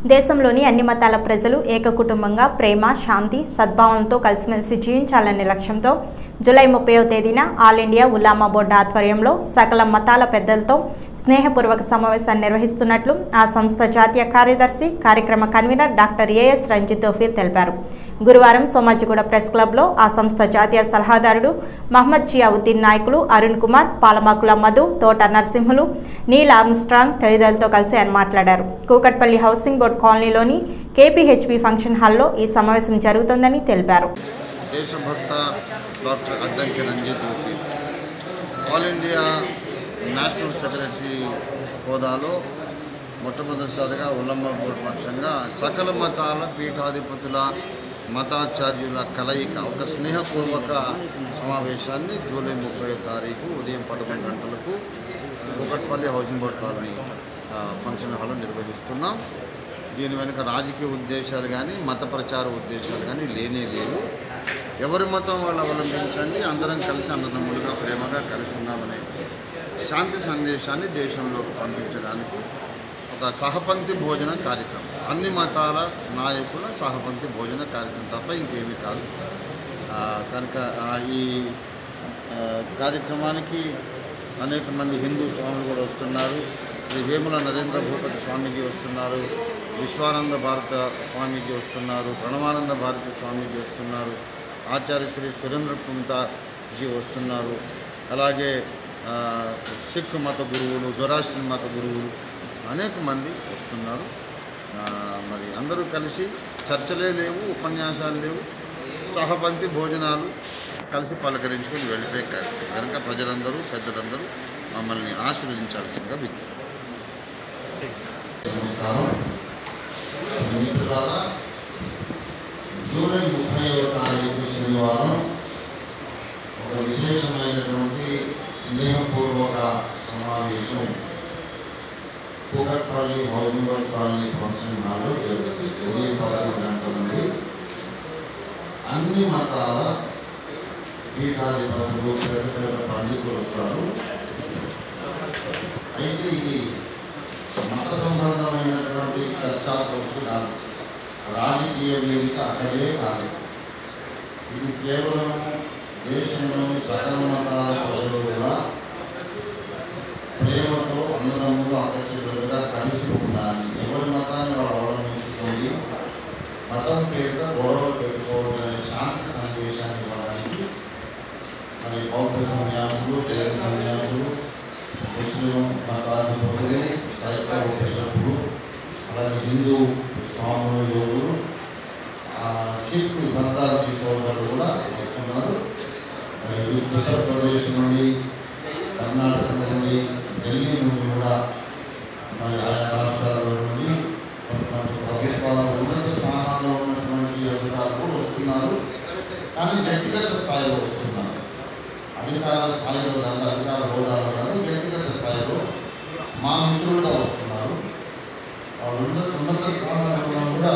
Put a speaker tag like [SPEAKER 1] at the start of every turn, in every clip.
[SPEAKER 1] దేశంలోని అన్ని మతాల ప్రజలు ఏకకుటుంబంగా ప్రేమ శాంతి సద్భావంతో కలిసిమెలిసి జీవించాలనే లక్ష్యంతో జూలై ముప్పైవ తేదీన ఆల్ ఇండియా ఉల్లామా బోర్డు ఆధ్వర్యంలో సకల మతాల పెద్దలతో స్నేహపూర్వక సమావేశాన్ని నిర్వహిస్తున్నట్లు ఆ సంస్థ జాతీయ కార్యదర్శి కార్యక్రమ convener doctor AS Ranjith Tofeer తెలిపారు గురువారం సోమాజిగూడ ప్రెస్ క్లబ్లో ఆ సంస్థ జాతీయ సలహాదారుడు మహమ్మద్ చియావుద్దీన్ నాయకులు అరుణ్ కుమార్ పాలమాకుల మధు తోట నరసింహులు నీల్ ఆర్మ్స్ట్రాంగ్ తదితరులతో కలిసి ఆయన మాట్లాడారు కూకట్పల్లి హౌసింగ్ బోర్డు కాలనీలోని కేపీహెచ్పి ఫంక్షన్ హాల్లో ఈ సమావేశం జరుగుతోందని తెలిపారు
[SPEAKER 2] దేశభక్త doctor Addanki Ranjith Hussain all India national secretary హోదాలో మొట్టమొదటిసారిగా ఉల్లమ్మ బోర్డు పక్షంగా సకల మతాల పీఠాధిపతుల మతాచార్యుల కలయిక ఒక స్నేహపూర్వక సమావేశాన్ని జూలై ముప్పై తారీఖు ఉదయం పదకొండు గంటలకు కూకట్పల్లి హౌసింగ్ బోర్డు కాలనీ ఆ, ఫంక్షన్ హాల్లో నిర్వహిస్తున్నాం దీని వెనుక రాజకీయ ఉద్దేశాలు కానీ మత ప్రచార ఉద్దేశాలు కానీ లేనే లేవు ఎవరి మతం వాళ్ళు అవలంబించండి అందరం కలిసి అన్నదమ్ములుగా ప్రేమగా కలిసి ఉన్నామనే శాంతి సందేశాన్ని దేశంలోకి పంపించడానికి ఒక సహపంక్తి భోజన కార్యక్రమం అన్ని మతాల నాయకుల సహపంక్తి భోజన కార్యక్రమం తప్ప ఇంకేమీ కాదు ఆ, కనుక ఆ, ఈ ఆ, కార్యక్రమానికి అనేక మంది హిందూ స్వాములు కూడా వస్తున్నారు శ్రీ వేముల నరేంద్ర భూపతి స్వామీజీ వస్తున్నారు విశ్వానంద భారత స్వామీజీ వస్తున్నారు ప్రణవానంద భారతి స్వామీజీ వస్తున్నారు ఆచార్య శ్రీ సురేంద్ర కుమితాజీ వస్తున్నారు అలాగే ఆ, సిక్ మత గురువులు జొరాస్ట్రియన్ మత గురువులు అనేక మంది వస్తున్నారు ఆ, మరి అందరూ కలిసి చర్చలే లేవు ఉపన్యాసాలు లేవు సహపంక్తి భోజనాలు కలిసి పలకరించుకొని వెళ్ళిపోయే కార్యక్రమం కనుక ప్రజలందరూ పెద్దలందరూ మమ్మల్ని ఆశీర్వదించాల్సిందిగా విజ్ఞప్తి నమస్కారం మిత్రులారా జూలై ముప్పైవ తారీఖు శనివారం ఒక విశేషమైనటువంటి స్నేహపూర్వక సమావేశం Kukatpally housing board colony function హాల్లో జరుగుతుంది ఉదయం పదకొండు గంటల నుండి అన్ని మతాల పీఠాధిపతులు పెద్ద పెద్ద పండితులు వస్తారు అయితే ఇది మత సంబంధమైనటువంటి చర్చా కోర్సు కాదు రాజకీయ వేదిక అసలే కాదు ఇది కేవలం దేశంలోని సకల మతాల ప్రజలు కూడా ప్రేమతో అన్నదమ్ములు అక్కచెల్లెలుగా కలిసి ఉండాలి ఎవరి మతాన్ని వాళ్ళు అవలంబించుకోండి మతం పేద గొడవలు పెట్టుకోవద్దనే శాంతి సందేశాన్ని ఇవ్వడానికి మరి బౌద్ధ సన్యాసులు జైన సన్యాసులు ముస్లిం మతాధిపతులు క్రైస్తవ బిషపులు అలాగే హిందూ స్వాములు యోగులు ఆ, సిక్ సర్దార్జీ సోదరులు కూడా వస్తున్నారు మరి ఉత్తరప్రదేశ్ నుండి కర్ణాటక నుండి ఢిల్లీ నుండి కూడా మరి ఆయా రాష్ట్రాల నుండి కొంతమంది ప్రభుత్వాలు ఉన్నత స్థానాల్లో ఉన్నటువంటి అధికారులు కూడా వస్తున్నారు కానీ వ్యక్తిగత స్థాయిలో వస్తున్నారు అధికార స్థాయిలో కాదు అధికార హోదాలో కాదు వ్యక్తిగత స్థాయిలో మా మిత్రులు కూడా వస్తున్నారు వాళ్ళు ఉన్నత ఉన్నత స్థానంలో కూడా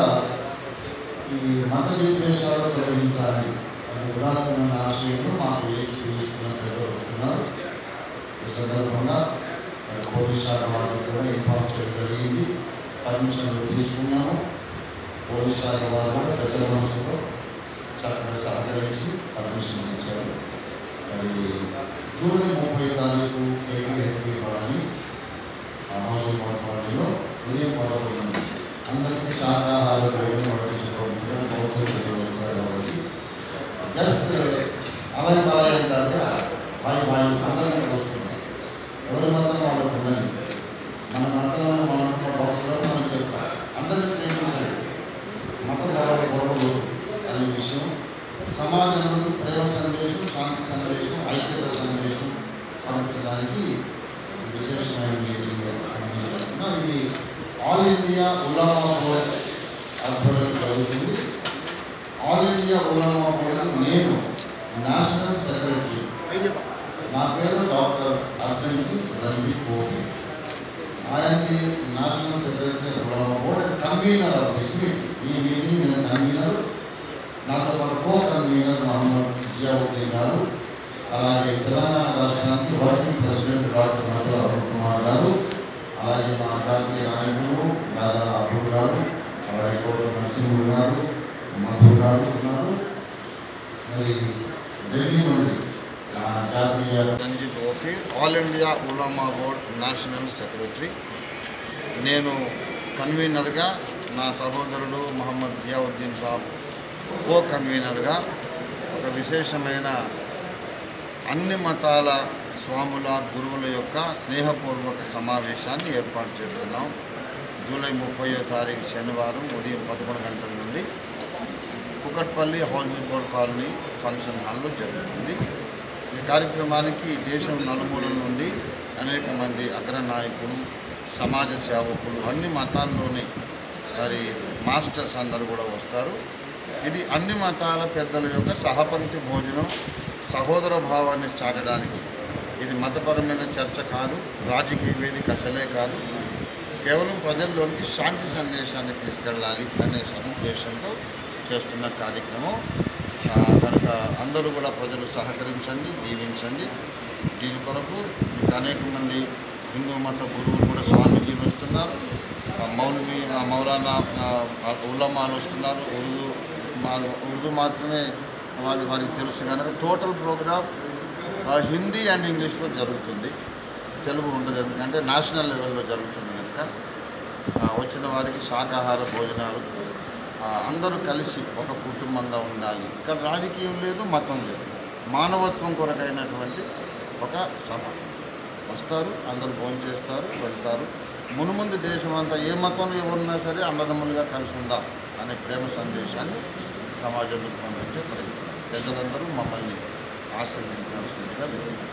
[SPEAKER 2] ఈ మత విద్వేషాలు తొలగించాలి అనే ఉదాత్తమైన ఆశయంలో మాకు ఏకీభవిస్తున్న పెద్దలు వస్తున్నారు ఈ సందర్భంగా మరి పోలీస్ శాఖ వారికి కూడా ఇన్ఫార్మ్ చేయడం జరిగింది పర్మిషన్లు తీసుకున్నాము పోలీస్ శాఖ వారు కూడా పెద్ద మనసుతో చక్కగా సహకరించి పర్మిషన్ ఇచ్చారు మరి జూలై ముప్పై తారీఖు కేపీహెచ్పి వారిని హౌసింగ్ బోర్డ్ కాలనీలో ఉదయం పదకొండు గంటలకు అందరికీ శాకాహార భోజనం వడ్డించుకోవడం బౌద్ధులు వస్తారు కాబట్టి జస్ట్ అలాగే అలాగే కాదు వాయి వాయి అందరినీ వస్తున్నారు ఎవరి మతం వాళ్ళకు ఉన్నది మన మతంలో మన భక్తులను మనం చెప్తాం అందరికీ ప్రేమించండి మత గొడవ గొడవలు అనే విషయం సమాజంలో ప్రేమ సందేశం శాంతి సందేశం ఐక్యత సందేశం పంపించడానికి ఈ విశేషమైన మీటింగ్ కండక్ట్ చేస్తున్నాం ఇది ఆల్ ఇండియా ఉల్లామా బోర్డ్ ఆధ్వర్యంలో జరుగుతుంది ఆల్ ఇండియా ఉల్లామా బోర్డు నేను నేషనల్ సెక్రటరీ నా పేరు డాక్టర్ అద్దంకి రంజిత్ కోఫీ ఆయనకి national secretary Ulama board and convener of this meeting ఈ మీటింగ్ నేను కన్వీనర్ నాతో పాటు కో కన్వీనర్ మహమ్మద్ జియావుద్దీన్ గారు అలాగే తెలంగాణ రాష్ట్రానికి working president doctor Madhura Arun Kumar గారు అలాగే మా జాతీయ నాయకులు గాదా అబ్బుల్ గారు నరసింహుడు గారు మధు గారు ఉన్నారు మరి ఢిల్లీ నుండి ఆ, జాతీయ
[SPEAKER 3] Ranjith Ophir all India Ulama board national secretary నేను కన్వీనర్గా నా సహోదరుడు మహమ్మద్ జియావుద్దీన్ సాబ్ కో కన్వీనర్గా ఒక విశేషమైన అన్ని మతాల స్వాముల గురువుల యొక్క స్నేహపూర్వక సమావేశాన్ని ఏర్పాటు చేస్తున్నాం జూలై ముప్పయో తారీఖు శనివారం ఉదయం పదకొండు గంటల నుండి Kukatpally housing board colony function హాల్లో జరుగుతుంది ఈ కార్యక్రమానికి దేశం నలుమూలల నుండి అనేక మంది అగ్ర నాయకులు సమాజ సేవకులు అన్ని మతాల్లోని మరి మాస్టర్స్ అందరూ కూడా వస్తారు ఇది అన్ని మతాల పెద్దల యొక్క సహపంక్తి భోజనం సహోదర భావాన్ని చాటడానికి ఇది మతపరమైన చర్చ కాదు రాజకీయ వేదిక అసలే కాదు కేవలం ప్రజల్లోనికి శాంతి సందేశాన్ని తీసుకెళ్ళాలి అనే సదుద్దేశంతో చేస్తున్న కార్యక్రమం ఆ, కనుక అందరూ కూడా ప్రజలు సహకరించండి దీవించండి దీని కొరకు ఇంకా అనేక మంది హిందూ మత గురువులు కూడా స్వామీజీలు వస్తున్నారు ఆ, మౌలవి ఆ, మౌలానా ఆ, ఉలమాలు వస్తున్నారు ఉర్దూ మా- ఉర్దూ మాత్రమే వాళ్ళు వారికి తెలుసు కనుక టోటల్ ప్రోగ్రామ్ ఆ, హిందీ అండ్ ఇంగ్లీష్లో జరుగుతుంది తెలుగు ఉండదు ఎందుకంటే నేషనల్ లెవెల్లో జరుగుతుంది కనుక ఆ, వచ్చిన వారికి శాకాహార భోజనాలు ఆ, అందరూ కలిసి ఒక కుటుంబంగా ఉండాలి ఇక్కడ రాజకీయం లేదు మతం లేదు మానవత్వం కొరకైనటువంటి ఒక సభ వస్తారు అందరూ భోజనం చేస్తారు వెళ్తారు మునుముందు దేశం అంతా ఏ మతంలో ఎవరున్నా సరే అన్నదమ్ములుగా కలిసి ఉందాం అనే ప్రేమ సందేశాన్ని సమాజంలోకి పంపించే ప్రయత్నం పెద్దలందరూ మమ్మల్ని ఆశీర్వదించాల్సిందిగా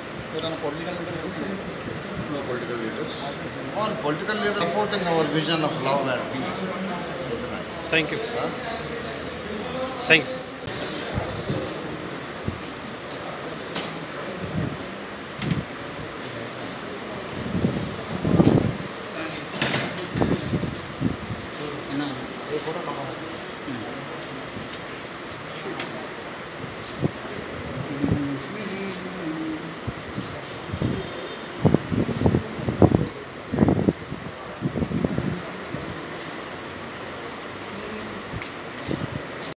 [SPEAKER 2] No political leaders.
[SPEAKER 3] All political leader supporting our vision of love and peace
[SPEAKER 4] Thank you. Thank you.